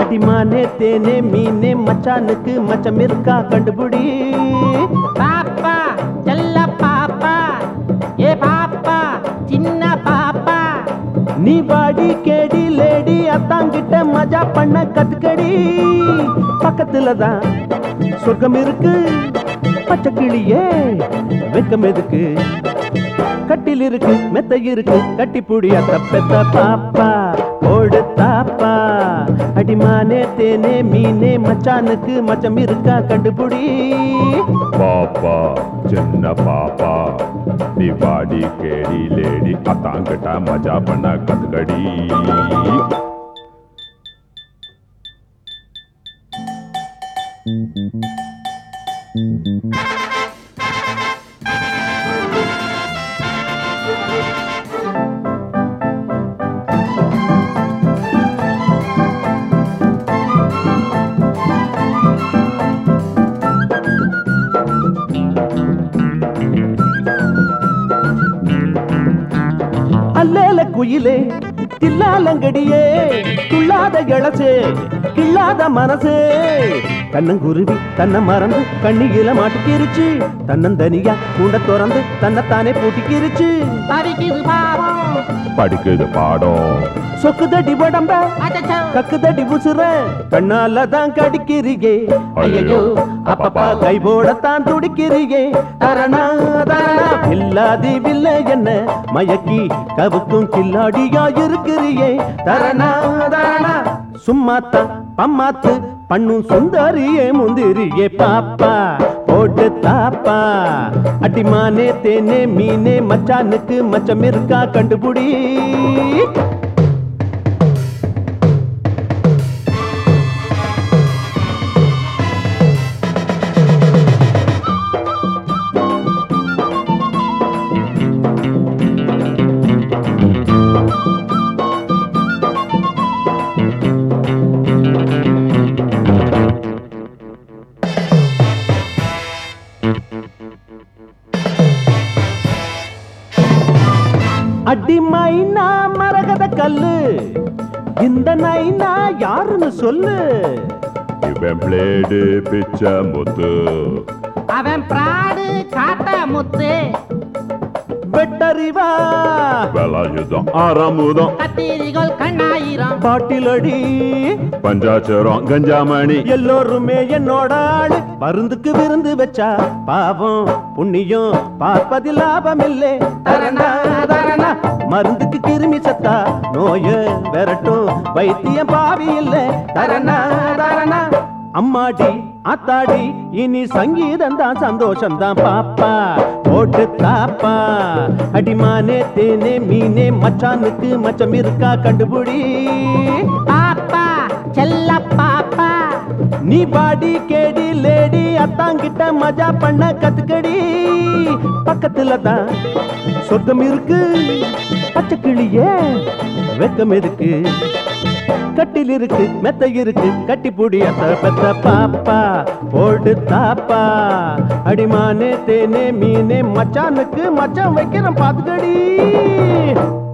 அடிமானே தேனே மீனே மச்சானுக்கு மச்சம் இருக்கா கண்டுபிடி பாப்பா செல்ல பாப்பா ஏ பாப்பா சின்ன பாப்பா நீ வாடி கேடி லேடி அத்தாங்கிட்ட மஜா பண்ண கத்துக்கடி பக்கத்துல தான் சொர்க்கம் இருக்கு பச்சை கிளியே வெக்கம் எதுக்கு கட்டில் இருக்கு மெத்தை இருக்கு கட்டி புடி அத்த பெத்த பாப்பா ஓடு தாப்பா அடிமானே தேனே மீனே மச்சானுக்கு மச்சம் இருக்கா கண்டுபிடி பாப்பா சின்ன பாப்பா நீ வாடி கேடி லேடி அத்தாங்கிட்ட மஜா பண்ண கத்துக்கடி அல்லேல குயிலே தில்லாலங்கடியே துள்ளாத இளசே கிள்ளாத மனசே கண்ணங்குருவி தன்னை மறந்து கண்ணியில மாட்டிக்கிருச்சு தன்னந்தனியா கூண்ட திறந்து தன்னைத்தானே பூட்டிக்கிருச்சு தவிக்குது பாவம் படிக்குது பாடம் சொக்குதடி உடம்ப அச்சச்சோ கக்குதடி உசுர கண்ணால தான் கடிக்கிறீங்க ஐயோ அப்பப்பா கை போடத்தான் துடிக்கிறீங்க தரணா தரணா இல்லாதி வில்ல என்ன மயக்கி கவுக்கும் கில்லாடியா இருக்கிறியே தரணா தரணா சும்மாத்தா பம்மாத்து பண்ணும் சுந்தரியே முந்திரியே பாப்பா போட்டு தாப்பா அடிமானே தேனே மீனே மச்சானுக்கு மச்சம் இருக்கா கண்டுபிடி அடிமைனா மரகத கல்லு இந்த நைனா யாருன்னு சொல்லு இவன் பிளேடு பிச்சை முத்து அவன் பிராடு காட்ட முத்து வெட்டறிவா விளையுதம் அறமுதம் கத்திரிகள் கண்ணாயிரம் பாட்டிலடி பஞ்சாச்சரம் கஞ்சாமணி எல்லோருமே என்னோட ஆளு மருந்துக்கு விருந்து வச்சா பாவம் புண்ணியம் பார்ப்பதில் லாபம் இல்லை தரணா தரணா மருந்துக்கு கிருமி சத்தா நோய விரட்டும் வைத்தியம் பாவி இல்லை தரணா தரணா அம்மாடி ஆத்தாடி இனி சங்கீதம் தான் சந்தோஷம் தான் பாப்பா போட்டு தாப்பா அடிமானே தேனே மீனே மச்சானுக்கு மச்சம் இருக்கா கண்டுபிடி பாப்பா செல்ல பாப்பா நீ பாடி கேடி லேடி அத்தாங்கிட்ட மஜா பண்ண கத்துக்கடி பக்கத்துல தான் சொர்க்கம் இருக்கு பச்சை கிளியே வெக்கம் எதுக்கு கட்டில் இருக்கு மெத்தை இருக்கு கட்டி புடி அத்த பெத்த பாப்பா போடு தாப்பா அடிமானே தேனே மீனே மச்சானுக்கு மச்சான் வைக்கிறேன் பாத்துக்கடி